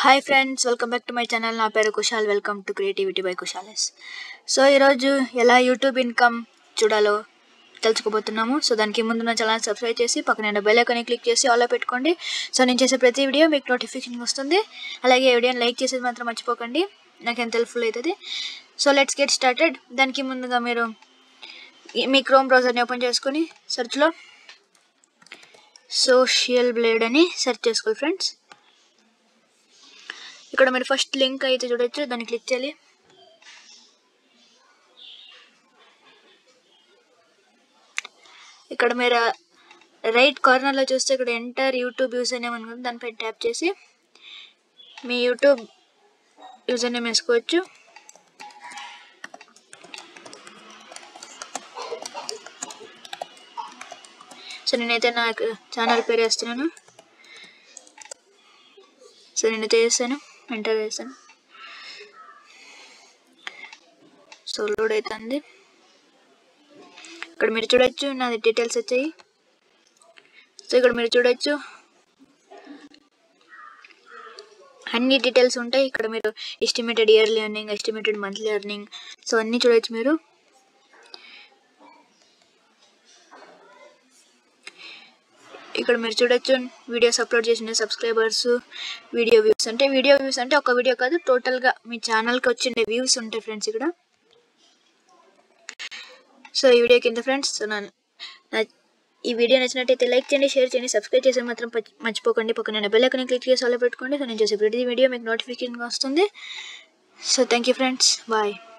hi friends welcome back to my channel నా పేరు Kushal welcome to creativity by Kushales so ఈరోజు ఎలా యూట్యూబ్ ఇన్కమ్ చూడాలో తెలుసుకోబోతున్నాము సో దానికి ముందు నా ఛానల్ సబ్స్క్రైబ్ చేసి పక్కన బెల్ ఐకాన్ని క్లిక్ చేసి ఆల్లో పెట్టుకోండి సో నేను చేసే ప్రతి వీడియో మీకు నోటిఫికేషన్ వస్తుంది అలాగే వీడియోని లైక్ చేసేది మాత్రం మర్చిపోకండి నాకు ఎంత హెల్ప్ఫుల్ అవుతుంది సో లెట్స్ గెట్ స్టార్టెడ్ దానికి ముందుగా మీరు ఈ- మీ క్రోమ్ బ్రౌజర్ని ఓపెన్ చేసుకొని సెర్చ్లో సోషల్ బ్లేడ్ అని సెర్చ్ చేసుకోవాలి ఫ్రెండ్స్ ఇక్కడ మీరు ఫస్ట్ లింక్ అయితే చూడొచ్చు దాన్ని క్లిక్ చేయాలి ఇక్కడ మీరు రైట్ కార్నర్లో చూస్తే ఇక్కడ ఎంటర్ యూట్యూబ్ యూజర్ నేమ్ అనుకుంది దానిపై ట్యాప్ చేసి మీ యూట్యూబ్ యూజర్ నేమ్ వేసుకోవచ్చు సో నేనైతే నా ఛానల్ పేరు వేస్తున్నాను సో నేనైతే వేసాను ఎంటర్ వేసాను సో లోడ్ అవుతుంది ఇక్కడ మీరు చూడొచ్చు నాది డీటెయిల్స్ వచ్చాయి సో ఇక్కడ మీరు చూడొచ్చు అన్ని డీటెయిల్స్ ఉంటాయి ఇక్కడ మీరు estimated yearly earning estimated monthly earning so అన్నీ చూడొచ్చు మీరు ఇక్కడ మీరు చూడొచ్చు వీడియోస్ అప్లోడ్ చేసిన సబ్స్క్రైబర్స్ వీడియో వ్యూస్ అంటే వీడియో వ్యూస్ అంటే ఒక వీడియో కాదు టోటల్గా మీ ఛానల్కి వచ్చిండే వ్యూస్ ఉంటాయి ఫ్రెండ్స్ ఇక్కడ సో ఈ వీడియో కింద ఫ్రెండ్స్ సో నా నా- ఈ వీడియో నచ్చినట్టయితే లైక్ చేయండి షేర్ చేయండి సబ్స్క్రైబ్ చేసి మాత్రం పచ్- మర్చిపోకండి పక్కన బెల్ ఐకాన్ క్లిక్ చేసి ఆలో పెట్టుకోండి సో నేను చేసే ప్రతి వీడియో మీకు నోటిఫికేషన్ వస్తుంది so thank you friends bye